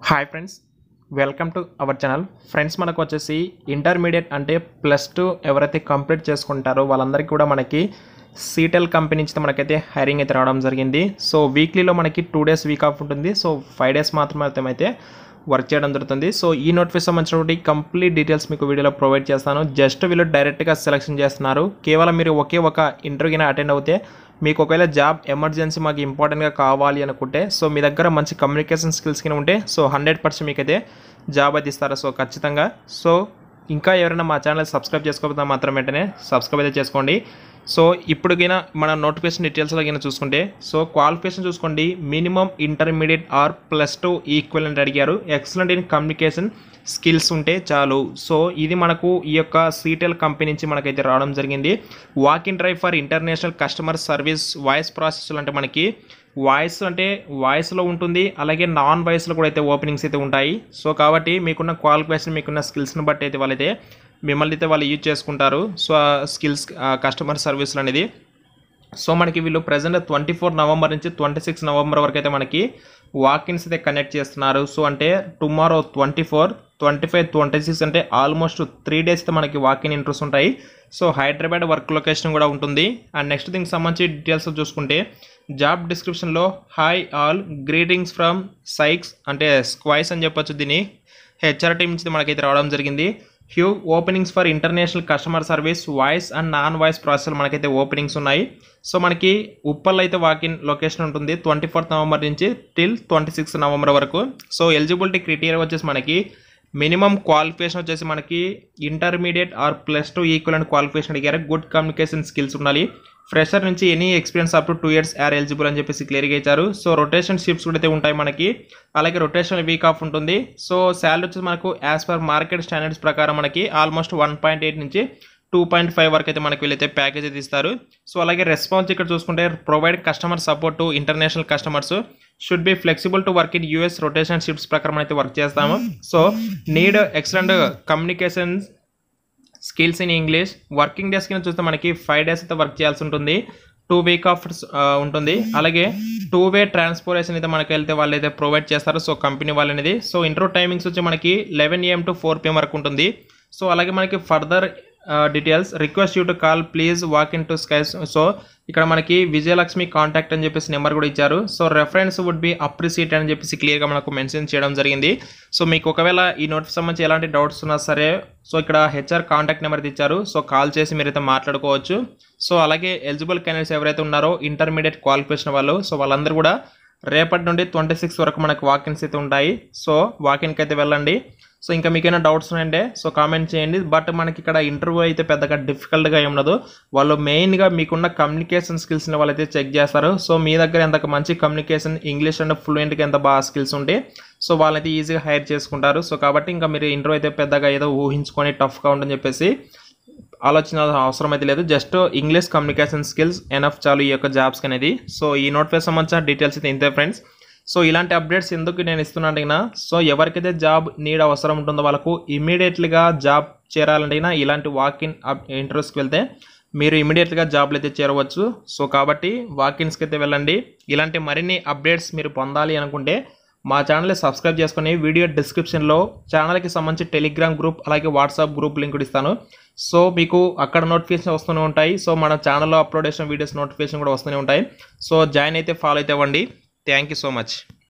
hi friends welcome to our channel friends మనకు వచ్చేసి intermediate అంటే ప్లస్ టూ ఎవరైతే కంప్లీట్ చేసుకుంటారో వాళ్ళందరికీ కూడా మనకి సీటెల్ కంపెనీ నుంచి మనకైతే హైరింగ్ అయితే రావడం జరిగింది సో వీక్లీలో మనకి టూ డేస్ వీక్ ఆఫ్ ఉంటుంది సో ఫైవ్ డేస్ మాత్రమే అయితే వర్క్ చేయడం జరుగుతుంది సో ఈ నోటిఫికేషన్ సంబంధించినటువంటి కంప్లీట్ డీటెయిల్స్ మీకు వీడియోలో ప్రొవైడ్ చేస్తాను జస్ట్ వీళ్ళు డైరెక్ట్గా సెలెక్షన్ చేస్తున్నారు కేవలం మీరు ఒకే ఒక ఇంటర్వ్యూకి అటెండ్ అవుతే మీకు ఒకవేళ జాబ్ ఎమర్జెన్సీ మాకు ఇంపార్టెంట్గా కావాలి అనుకుంటే సో మీ దగ్గర మంచి కమ్యూనికేషన్ స్కిల్స్ కింద ఉంటే సో హండ్రెడ్ పర్సెంట్ మీకైతే జాబ్ అయితే ఇస్తారు సో ఖచ్చితంగా సో ఇంకా ఎవరైనా మా ఛానల్ సబ్స్క్రైబ్ చేసుకోకపోతే మాత్రం వెంటనే సబ్స్క్రైబ్ అయితే చేసుకోండి సో ఇప్పుడుకైనా మన నోటిఫికేషన్ డీటెయిల్స్లో కింద చూసుకుంటే సో క్వాలిఫికేషన్ చూసుకోండి minimum intermediate or plus two equal అని అడిగారు ఎక్సలెంట్ ఇన్ కమ్యూనికేషన్ స్కిల్స్ ఉంటే చాలు సో ఇది మనకు ఈ యొక్క సీటెల్ కంపెనీ నుంచి మనకైతే రావడం జరిగింది walk in drive for international customer service voice process అంటే మనకి వాయిస్ అంటే వాయిస్లో ఉంటుంది అలాగే నాన్ వాయిస్లో కూడా అయితే ఓపెనింగ్స్ అయితే ఉంటాయి సో కాబట్టి మీకున్న క్వాలిఫికేషన్ మీకున్న స్కిల్స్ని బట్టి అయితే వాళ్ళైతే మిమ్మల్ని అయితే వాళ్ళు యూజ్ చేసుకుంటారు సో ఆ స్కిల్స్ కస్టమర్ సర్వీస్లు అనేది సో మనకి వీళ్ళు ప్రజెంట్ ట్వంటీ ఫోర్ నవంబర్ నుంచి ట్వంటీ సిక్స్ నవంబర్ వరకు అయితే మనకి వాకిన్స్ అయితే కనెక్ట్ చేస్తున్నారు సో అంటే tomorrow twenty four twenty five twenty six అంటే ఆల్మోస్ట్ త్రీ డేస్ అయితే మనకి వాకిన్ ఇంట్రెస్ట్ ఉంటాయి సో హైదరాబాద్ వర్క్ లొకేషన్ కూడా ఉంటుంది అండ్ నెక్స్ట్ దీనికి సంబంధించి డీటెయిల్స్ చూసుకుంటే జాబ్ డిస్క్రిప్షన్లో hi all greetings from Sykes అంటే స్క్వైస్ అని చెప్పొచ్చు దీన్ని హెచ్ఆర్ టీం నుంచి మనకైతే రావడం జరిగింది huge openings for international customer service voice and non voice process మనకైతే ఓపెనింగ్స్ ఉన్నాయి సో మనకి ఉప్పల్ అయితే వాకిన్ లొకేషన్ ఉంటుంది ట్వంటీ ఫోర్త్ నవంబర్ నుంచి టిల్ ట్వంటీ సిక్స్త్ నవంబర్ వరకు సో ఎలిజిబిలిటీ క్రైటీరియా వచ్చేసి మనకి మినిమం క్వాలిఫికేషన్ వచ్చేసి మనకి intermediate or plus two equal and qualification అడిగారు గుడ్ కమ్యూనికేషన్ స్కిల్స్ ఉండాలి ఫ్రెషర్ నుంచి any experience up to two years are eligible అని చెప్పేసి క్లియర్గా ఇచ్చారు సో రొటేషన్ షిప్స్ కూడా అయితే ఉంటాయి మనకి అలాగే రొటేషన్ వీక్ ఆఫ్ ఉంటుంది సో శాలరీ వచ్చేసి మనకు యాజ్ పర్ మార్కెట్ స్టాండర్డ్స్ ప్రకారం మనకి ఆల్మోస్ట్ వన్ పాయింట్ ఎయిట్ నుంచి టూ పాయింట్ ఫైవ్ వరకు అయితే మనకి వీళ్ళైతే ప్యాకేజ్ అయితే ఇస్తారు సో అలాగే రెస్పాన్స్ ఇక్కడ చూసుకుంటే provide customer support to international customers should be flexible to work in US rotation shifts ప్రకారం అయితే వర్క్ చేస్తాము so need excellent communication skills in English working days కింద చూస్తే మనకి ఫైవ్ డేస్ అయితే వర్క్ చేయాల్సి ఉంటుంది టూ వీక్ ఆఫ్ ఉంటుంది అలాగే టూ వే ట్రాన్స్పోర్టేషన్ అయితే మనకి వెళ్తే వాళ్ళు అయితే ప్రొవైడ్ చేస్తారు సో కంపెనీ వాళ్ళు అనేది సో ఇంటర్వ్యూ టైమింగ్స్ వచ్చి మనకి eleven AM to four PM వరకు ఉంటుంది సో అలాగే మనకి further details request you to call please walk in to Sykes so ఇక్కడ మనకి విజయలక్ష్మి కాంటాక్ట్ అని చెప్పేసి నెంబర్ కూడా ఇచ్చారు so reference would be appreciate అని చెప్పేసి క్లియర్గా మనకు మెన్షన్ చేయడం జరిగింది సో మీకు ఒకవేళ ఈ నోట్స్ సంబంధించి ఎలాంటి డౌట్స్ ఉన్నా సరే సో ఇక్కడ హెచ్ఆర్ కాంటాక్ట్ నెంబర్ ఇచ్చారు సో కాల్ చేసి మీరైతే మాట్లాడుకోవచ్చు సో అలాగే ఎలిజిబుల్ క్యాండిడేట్స్ ఎవరైతే ఉన్నారో ఇంటర్మీడియట్ క్వాలిఫికేషన్ వాళ్ళు సో వాళ్ళందరూ కూడా రేపటి నుండి ట్వంటీ సిక్స్ వరకు మనకు వాకిన్స్ అయితే ఉంటాయి సో వాకిన్కి అయితే వెళ్ళండి సో ఇంకా మీకైనా డౌట్స్ ఉన్నాయంటే సో కామెంట్ చేయండి బట్ మనకి ఇక్కడ ఇంటర్వ్యూ అయితే పెద్దగా డిఫికల్ట్గా ఏం ఉండదు వాళ్ళు మెయిన్గా మీకున్న కమ్యూనికేషన్ స్కిల్స్ని వాళ్ళైతే చెక్ చేస్తారు సో మీ దగ్గర ఎంత మంచి కమ్యూనికేషన్ ఇంగ్లీష్ అండ్ ఫ్లూయెంట్గా ఎంత బాగా స్కిల్స్ ఉంటే సో వాళ్ళైతే ఈజీగా హైర్ చేసుకుంటారు సో కాబట్టి ఇంకా మీరు ఇంటర్వ్యూ అయితే పెద్దగా ఏదో ఊహించుకొని టఫ్గా ఉండని చెప్పేసి ఆలోచన అవసరం అయితే లేదు just English communication skills enough చాలు ఈ యొక్క జాబ్స్కి అనేది సో ఈ నోటిఫికేషన్ సంబంధించిన డీటెయిల్స్ అయితే ఇంతే ఫ్రెండ్స్ సో ఇలాంటి అప్డేట్స్ ఎందుకు నేను ఇస్తున్నాను అడిగినా సో ఎవరికైతే జాబ్ నీడ్ అవసరం ఉంటుందో వాళ్ళకు ఇమీడియట్లీగా జాబ్ చేరాలంటే ఇలాంటి వాక్ ఇన్ ఇంటర్వ్యూస్కి వెళ్తే మీరు ఇమీడియట్గా జాబ్లు అయితే చేరవచ్చు సో కాబట్టి వాకిన్స్కి అయితే వెళ్ళండి ఇలాంటి మరిన్ని అప్డేట్స్ మీరు పొందాలి అనుకుంటే మా ఛానల్ని సబ్స్క్రైబ్ చేసుకుని వీడియో డిస్క్రిప్షన్లో ఛానల్కి సంబంధించి టెలిగ్రామ్ గ్రూప్ అలాగే వాట్సాప్ గ్రూప్ లింక్ ఇస్తాను సో మీకు అక్కడ నోటిఫికేషన్ వస్తూనే ఉంటాయి సో మన ఛానల్లో అప్లోడ్ చేసిన వీడియోస్ నోటిఫికేషన్ కూడా వస్తూనే ఉంటాయి సో జాయిన్ అయితే ఫాలో అయితే అవ్వండి థ్యాంక్ యూ సో మచ్